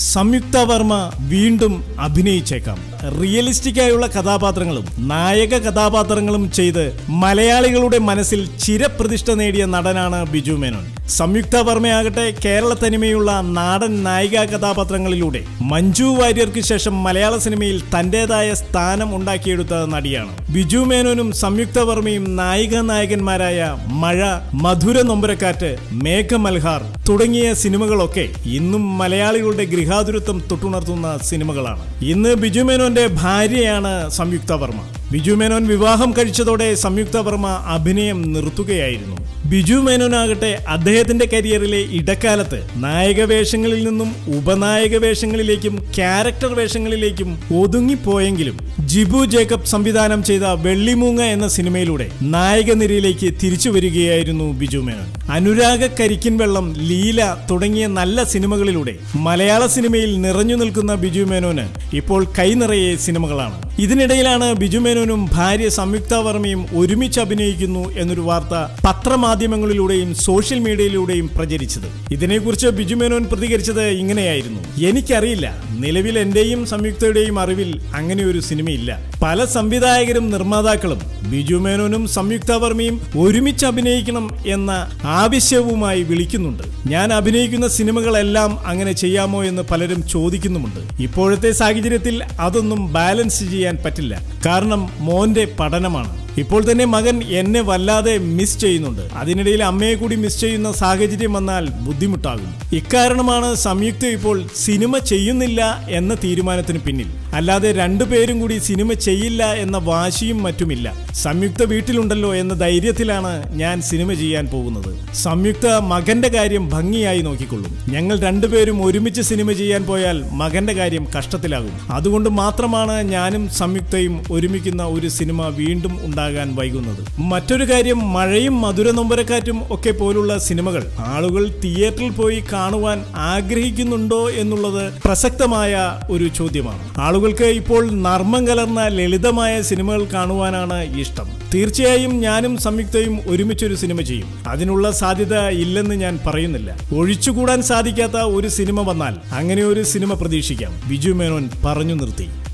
സംയുക്ത വർമ്മ വീണ്ടും അഭിനയിച്ചേക്കാം റിയലിസ്റ്റിക് ആയുള്ള കഥാപാത്രങ്ങളും നായക കഥാപാത്രങ്ങളും ചെയ്ത് മലയാളികളുടെ മനസ്സിൽ ചിരപ്രതിഷ്ഠ നേടിയ നടനാണ് ബിജു മേനോൻ സംയുക്ത വർമ്മയാകട്ടെ കേരള തനിമയുള്ള നാടൻ നായിക കഥാപാത്രങ്ങളിലൂടെ മഞ്ജു വാര്യർക്ക് ശേഷം മലയാള സിനിമയിൽ തന്റേതായ സ്ഥാനം ഉണ്ടാക്കിയെടുത്ത നടിയാണ് ബിജു മേനോനും സംയുക്ത വർമ്മയും നായിക നായകന്മാരായ മഴ മധുര നൊമ്പരക്കാറ്റ് മേഘമൽഹാർ തുടങ്ങിയ സിനിമകളൊക്കെ ഇന്നും മലയാളികളുടെ ഗൃഹാതുരത്വം തൊട്ടുണർത്തുന്ന സിനിമകളാണ് ഇന്ന് ബിജു മേനോന്റെ ഭാര്യയാണ് സംയുക്ത വർമ്മ ബിജു മേനോൻ വിവാഹം കഴിച്ചതോടെ സംയുക്ത വർമ്മ അഭിനയം നിർത്തുകയായിരുന്നു ബിജു മേനോനാകട്ടെ അദ്ദേഹത്തിന്റെ കരിയറിലെ ഇടക്കാലത്ത് നായക വേഷങ്ങളിൽ നിന്നും ഉപനായക വേഷങ്ങളിലേക്കും ക്യാരക്ടർ വേഷങ്ങളിലേക്കും ഒതുങ്ങിപ്പോയെങ്കിലും ജിബു ജേക്കബ് സംവിധാനം ചെയ്ത വെള്ളിമൂങ്ങ എന്ന സിനിമയിലൂടെ നായക നിരയിലേക്ക് തിരിച്ചു വരികയായിരുന്നു ബിജു മേനോൻ അനുരാഗ കരിക്കിൻ വെള്ളം ലീല തുടങ്ങിയ നല്ല സിനിമകളിലൂടെ മലയാള സിനിമയിൽ നിറഞ്ഞു നിൽക്കുന്ന ബിജു മേനോന് ഇപ്പോൾ കൈനിറയെ സിനിമകളാണ് ഇതിനിടയിലാണ് ബിജു മേനോനും ഭാര്യ സംയുക്ത വർമ്മയും ഒരുമിച്ച് അഭിനയിക്കുന്നു എന്നൊരു വാർത്ത പത്രമാധ്യമങ്ങളിലൂടെയും സോഷ്യൽ മീഡിയയിലൂടെയും പ്രചരിച്ചത് ഇതിനെക്കുറിച്ച് ബിജു മേനോൻ പ്രതികരിച്ചത് ഇങ്ങനെയായിരുന്നു എനിക്കറിയില്ല നിലവിൽ എന്റെയും സംയുക്തയുടെയും അറിവിൽ അങ്ങനെ ഒരു സിനിമയില്ല പല സംവിധായകരും നിർമ്മാതാക്കളും ബിജു മേനോനും സംയുക്ത വർമ്മയും ഒരുമിച്ച് അഭിനയിക്കണം എന്ന ആവശ്യവുമായി വിളിക്കുന്നുണ്ട് ഞാൻ അഭിനയിക്കുന്ന സിനിമകളെല്ലാം അങ്ങനെ ചെയ്യാമോ എന്ന് പലരും ചോദിക്കുന്നുമുണ്ട് ഇപ്പോഴത്തെ സാഹചര്യത്തിൽ അതൊന്നും ബാലൻസ് ചെയ്യാൻ പറ്റില്ല കാരണം മോന്റെ പഠനമാണ് ഇപ്പോൾ തന്നെ മകൻ എന്നെ വല്ലാതെ മിസ് ചെയ്യുന്നുണ്ട് അതിനിടയിൽ അമ്മയെ കൂടി മിസ് ചെയ്യുന്ന സാഹചര്യം വന്നാൽ ബുദ്ധിമുട്ടാകും ഇക്കാരണമാണ് സംയുക്ത ഇപ്പോൾ സിനിമ ചെയ്യുന്നില്ല എന്ന തീരുമാനത്തിന് പിന്നിൽ അല്ലാതെ രണ്ടുപേരും കൂടി സിനിമ ചെയ്യില്ല എന്ന വാശിയും മറ്റുമില്ല സംയുക്ത വീട്ടിലുണ്ടല്ലോ എന്ന ധൈര്യത്തിലാണ് ഞാൻ സിനിമ ചെയ്യാൻ പോകുന്നത് സംയുക്ത മകന്റെ കാര്യം ഭംഗിയായി നോക്കിക്കൊള്ളും ഞങ്ങൾ രണ്ടുപേരും ഒരുമിച്ച് സിനിമ ചെയ്യാൻ പോയാൽ മകന്റെ കാര്യം കഷ്ടത്തിലാകും അതുകൊണ്ട് മാത്രമാണ് ഞാനും സംയുക്തയും ഒരുമിക്കുന്ന ഒരു സിനിമ വീണ്ടും ഉണ്ടാകാൻ വൈകുന്നത് മറ്റൊരു കാര്യം മഴയും മധുര നൊമ്പരക്കാറ്റും ഒക്കെ പോലുള്ള സിനിമകൾ ആളുകൾ തിയേറ്ററിൽ പോയി കാണുവാൻ ആഗ്രഹിക്കുന്നുണ്ടോ എന്നുള്ളത് പ്രസക്തമായ ഒരു ചോദ്യമാണ് ആളുകൾക്ക് ഇപ്പോൾ നർമ്മം കലർന്ന ലളിതമായ സിനിമകൾ കാണുവാനാണ് ഇഷ്ടം തീർച്ചയായും ഞാനും സംയുക്തയും ഒരുമിച്ചൊരു സിനിമ ചെയ്യും അതിനുള്ള സാധ്യത ഇല്ലെന്ന് ഞാൻ പറയുന്നില്ല ഒഴിച്ചുകൂടാൻ സാധിക്കാത്ത ഒരു സിനിമ വന്നാൽ അങ്ങനെ ഒരു സിനിമ പ്രതീക്ഷിക്കാം ബിജു മേനോൻ പറഞ്ഞു നിർത്തി